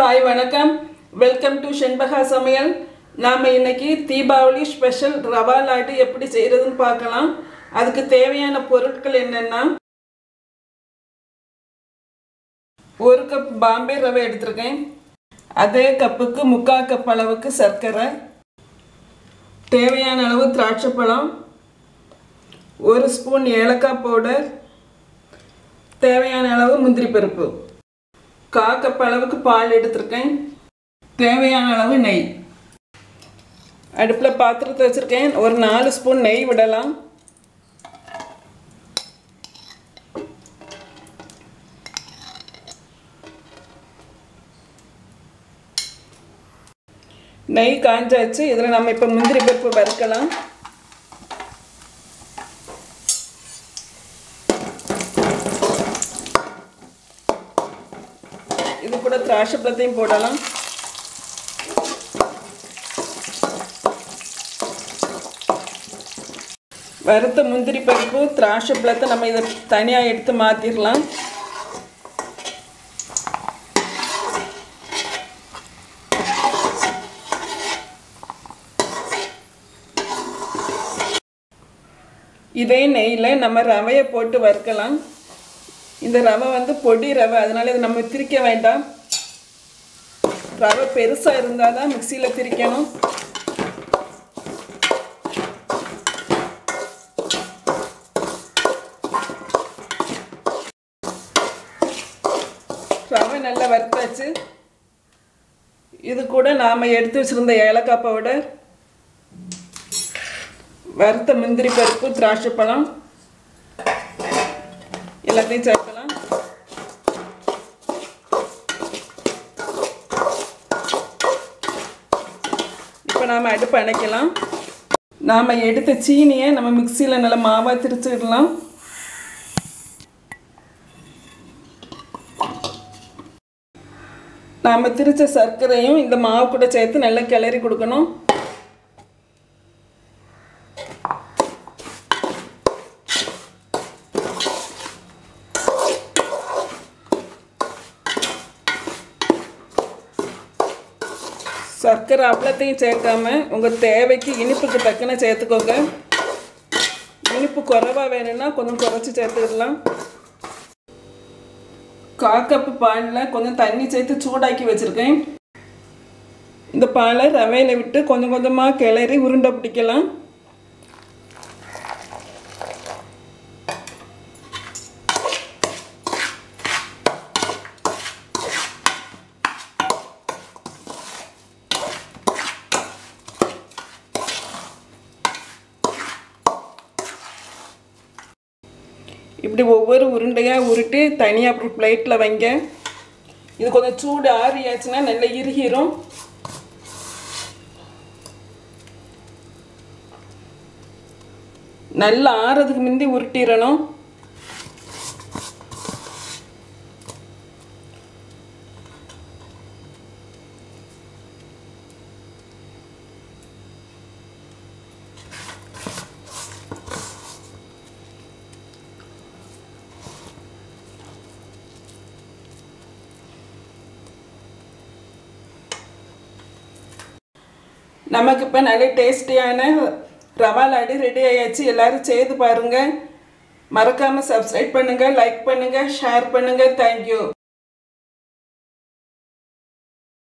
hi வணக்கம் welcome to Shenbaga சமையல் நாம் இன்னைக்கு தீபாவளி ஸ்பெஷல் ரவா லாட்டு எப்படி செய்கிறதுன்னு பார்க்கலாம் அதுக்கு தேவையான பொருட்கள் என்னென்னா ஒரு கப் பாம்பே ரவை எடுத்திருக்கேன் அதே கப்புக்கு முக்கால் கப் அளவுக்கு சர்க்கரை தேவையான அளவு திராட்சை பழம் ஒரு ஸ்பூன் ஏலக்காய் பவுடர் தேவையான அளவு முந்திரி பருப்பு கா கப் அளவுக்கு பால் எடுத்திருக்கேன் தேவையான அளவு நெய் அடுப்பில் பாத்திரத்தை வச்சுருக்கேன் ஒரு நாலு ஸ்பூன் நெய் விடலாம் நெய் காஞ்சாச்சு இதில் நம்ம இப்போ முந்திரி பருப்பு வறுக்கலாம் இது கூட திராட்சை பழத்தையும் போடலாம் வறுத்த முந்திரி பருப்பு திராட்சை பழத்தை நம்ம இதை தனியாக எடுத்து மாற்றிடலாம் இதே நெய்யில் நம்ம ரவையை போட்டு வறுக்கலாம் இந்த ரவை வந்து பொடி ரவை அதனால இதை நம்ம திரிக்க வேண்டாம் ரவை பெருசாக இருந்தால் தான் மிக்சியில் திரிக்கணும் ரவை நல்லா வறுத்தாச்சு இது கூட நாம் எடுத்து வச்சுருந்த ஏலக்காய் பவுடர் வறுத்த முந்திரி பருப்பு திராட்சை பழம் எல்லாத்தையும் சேர்க்கலாம் இப்போ நாம் அடுப்பு அணைக்கலாம் நாம் எடுத்த சீனியை நம்ம மிக்சியில் நல்லா மாவாக திரிச்சுக்கிடலாம் நாம் திரிச்ச சர்க்கரையும் இந்த மாவு கூட சேர்த்து நல்லா கிளறி கொடுக்கணும் சர்க்கரை அப்பளத்தையும் சேர்க்காம உங்கள் தேவைக்கு இனிப்புக்கு தக்கன சேர்த்துக்கோங்க இனிப்பு குறைவாக வேணும்னா கொஞ்சம் குறைச்சி சேர்த்துக்கிடலாம் காக்கப்பு பாலில் கொஞ்சம் தண்ணி சேர்த்து சூடாக்கி வச்சுருக்கேன் இந்த பாலை ரவையில் விட்டு கொஞ்சம் கொஞ்சமாக கிளறி உருண்டை பிடிக்கலாம் இப்படி ஒவ்வொரு உருண்டையாக உருட்டி தனியாக அப்புறம் பிளேட்டில் வைங்க இது கொஞ்சம் சூடு ஆறியாச்சுன்னா நல்லா இறுகிரும் நல்லா ஆறதுக்கு முந்தி உருட்டிடணும் நமக்கு இப்போ நல்ல டேஸ்டியான ரவா லாடு ரெடி ஆயாச்சு எல்லோரும் செய்து பாருங்கள் மறக்காமல் சப்ஸ்கிரைப் பண்ணுங்கள் லைக் பண்ணுங்கள் ஷேர் பண்ணுங்கள் தேங்க்யூ